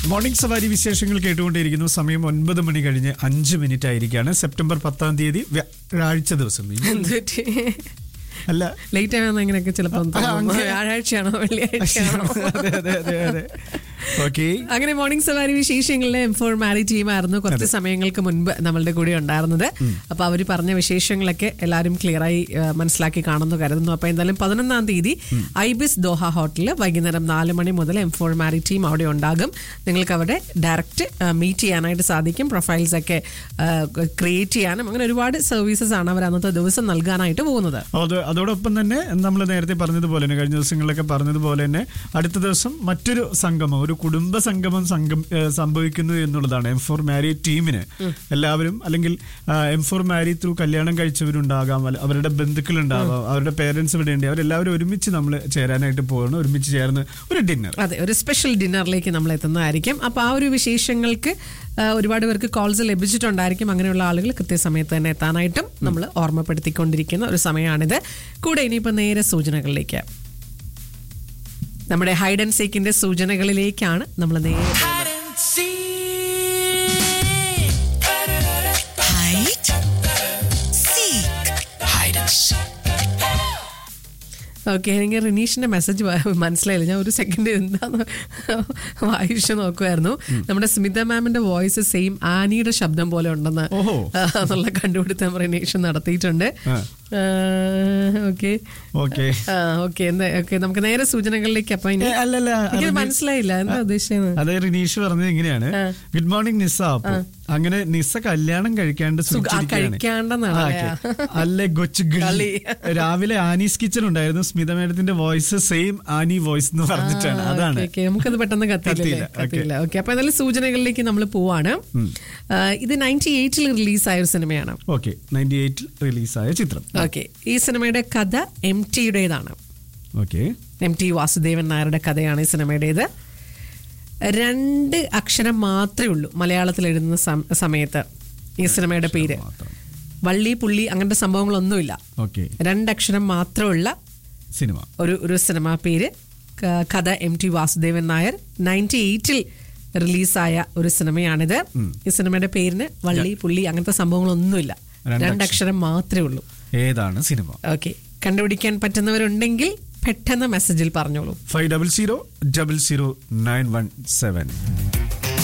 Morning സവാരി വിശേഷങ്ങൾ കേട്ടുകൊണ്ടിരിക്കുന്നു സമയം ഒൻപത് മണി കഴിഞ്ഞ് അഞ്ച് മിനിറ്റ് ആയിരിക്കാണ് സെപ്റ്റംബർ പത്താം തീയതി വ്യാഴാഴ്ച ദിവസം അല്ല ലേറ്റ് ആണെന്ന് അങ്ങനെയൊക്കെ ചിലപ്പോൾ ആ, അങ്ങനെ. വ്യാഴാഴ്ചയാണോ വെള്ളിയാഴ്ചയാണോ അതെ അതെ അതെ അതെ ഓക്കെ അങ്ങനെ മോർണിംഗ് സവാരി വിശേഷങ്ങളിലെ എം ഫോർ മാരി ടീമായിരുന്നു കുറച്ച് സമയങ്ങൾക്ക് മുൻപ് നമ്മളുടെ കൂടെ ഉണ്ടായിരുന്നത് അപ്പൊ അവർ പറഞ്ഞ വിശേഷങ്ങളൊക്കെ എല്ലാവരും ക്ലിയർ ആയി ആ, മനസ്സിലാക്കി കാണുന്നു കരുതുന്നു അപ്പൊ എന്തായാലും പതിനൊന്നാം തീയതി ഐബിസ് ദോഹ ഹോട്ടലിൽ വൈകുന്നേരം നാല് മണി മുതൽ എം ഫോർ മാരി ടീം അവിടെ ഉണ്ടാകും നിങ്ങൾക്ക് അവിടെ ഡയറക്റ്റ് മീറ്റ് ചെയ്യാനായിട്ട് സാധിക്കും പ്രൊഫൈൽസ് ഒക്കെ ക്രിയേറ്റ് ചെയ്യാനും അങ്ങനെ ഒരുപാട് സർവീസസ് ആണ് അവർ അന്നത്തെ ദിവസം നൽകാനായിട്ട് പോകുന്നത് അത് അതോടൊപ്പം തന്നെ നമ്മൾ നേരത്തെ പറഞ്ഞതുപോലെ തന്നെ കഴിഞ്ഞ ദിവസങ്ങളിലൊക്കെ പറഞ്ഞതുപോലെ തന്നെ അടുത്ത ദിവസം മറ്റൊരു സംഗമം ഒരു കുടുംബ സംഗമം സംഗം ഏഹ് സംഭവിക്കുന്നു എന്നുള്ളതാണ് എം ഫോർ മാരി ടീമിന് എല്ലാവരും അല്ലെങ്കിൽ എം ഫോർ മാരി ത്രൂ കല്യാണം കഴിച്ചവരുണ്ടാകാം അല്ല അവരുടെ ബന്ധുക്കളുണ്ടാവാം അവരുടെ പേരൻസ് ഇവിടെ ഉണ്ട് അവരെല്ലാവരും ഒരുമിച്ച് നമ്മൾ ചേരാനായിട്ട് പോകണം ഒരുമിച്ച് ചേർന്ന് ഒരു ഡിന്നർ അതെ ഒരു സ്പെഷ്യൽ ഡിന്നറിലേക്ക് നമ്മൾ എത്തുന്നതായിരിക്കും അപ്പോൾ ആ ഒരു വിശേഷങ്ങൾക്ക് ആ, ഒരുപാട് പേർക്ക് കോൾസ് ലഭിച്ചിട്ടുണ്ടായിരിക്കും അങ്ങനെയുള്ള ആളുകൾ കൃത്യസമയത്ത് തന്നെ എത്താനായിട്ടും നമ്മൾ ഓർമ്മപ്പെടുത്തിക്കൊണ്ടിരിക്കുന്ന ഒരു സമയമാണിത് കൂടെ ഇനിയിപ്പോൾ നേരെ സൂചനകളിലേക്ക് നമ്മുടെ ഹൈഡ് ആൻഡ് സീക്കിന്റെ സൂചനകളിലേക്കാണ് നമ്മൾ നേരെ Hide, seek. Hide and seek. Okay എനിക്ക് റിനീഷിന്റെ മെസ്സേജ് മനസ്സിലായില്ല ഞാൻ ഒരു സെക്കൻഡ് എന്താന്ന് വായിച്ചു നോക്കുമായിരുന്നു നമ്മുടെ സ്മിത മാമിന്റെ വോയിസ് സെയിം ആനിയുടെ ശബ്ദം പോലെ ഉണ്ടെന്ന് ഓഹോ. ആ, എന്നുള്ള കണ്ടുപിടുത്തം റിനീഷ് നടത്തിയിട്ടുണ്ട് ആ. ഓക്കെ ഓക്കെ ഓക്കെ എന്താ ഓക്കെ നമുക്ക് നേരെ സൂചനകളിലേക്ക് അപ്പൊ ഇനി അല്ലല്ല എനിക്ക് അത് മനസ്സിലായില്ല എന്താ ഉദ്ദേശിച്ചത് അതെ റിനീഷ് പറഞ്ഞത് ഇങ്ങനെയാണ് ഗുഡ് മോർണിംഗ് നിസ അപ്പൊ അങ്ങനെ നിസ കല്യാണം കഴിക്കാണ്ട് സുഖ- ആ, സൂചിച്ചിരിക്കുകയാണ്. കഴിക്കാണ്ടെന്നാണ് ആ, അല്ലേ? ഓക്കേ. അല്ലേ കൊച്ചു കളി. കളി രാവിലെ ആനീസ് കിച്ചൺ ഉണ്ടായിരുന്നു സ്മിത മേഡത്തിന്റെ വോയിസ് സെയിം ആനി വോയിസ് എന്ന് പറഞ്ഞിട്ടാണ് ആ, അതാണ് ഓക്കേ, ഓക്കേ. നമുക്കത് പെട്ടെന്ന് കത്തിയില്ലേ കത്തിയില്ല, ഓക്കേ. കത്തിയില്ല ഓക്കെ അപ്പൊ എന്നാലും സൂചനകളിലേക്ക് നമ്മൾ പോവാണ് ആ, ഇത് നയൻറ്റി എയ്റ്റിൽ റിലീസായ ഒരു സിനിമയാണ് ഓക്കെ നയൻറ്റി എയ്റ്റിൽ റിലീസായ ചിത്രം ഓക്കെ ഈ സിനിമയുടെ കഥ എം ടിയുടേതാണ് okay M T Vasudevan Nair കഥയാണ് ഈ സിനിമയുടേത് രണ്ട് അക്ഷരം മാത്രമേ ഉള്ളൂ മലയാളത്തിൽ എഴുതുന്ന സം- സമയത്ത് ഈ സിനിമയുടെ പേര് മാത്രം. വള്ളി പുള്ളി അങ്ങനത്തെ സംഭവങ്ങളൊന്നുമില്ല ഓക്കെ രണ്ടക്ഷരം മാത്രമുള്ള സിനിമ ഒരു ഒരു സിനിമാ പേര് ക- കഥ M T Vasudevan Nair ninety എയ്റ്റിൽ റിലീസായ ഒരു സിനിമയാണിത് ഈ സിനിമയുടെ പേരിന് വള്ളി പുള്ളി അങ്ങനത്തെ സംഭവങ്ങളൊന്നുമില്ല രണ്ടക്ഷരം. രണ്ടക്ഷരം മാത്രമേ ഉള്ളൂ ഏതാണ് സിനിമ ഓക്കെ കണ്ടുപിടിക്കാൻ പറ്റുന്നവരുണ്ടെങ്കിൽ പെട്ടെന്ന് മെസ്സേജിൽ പറഞ്ഞോളൂ five double zero double zero nine one seven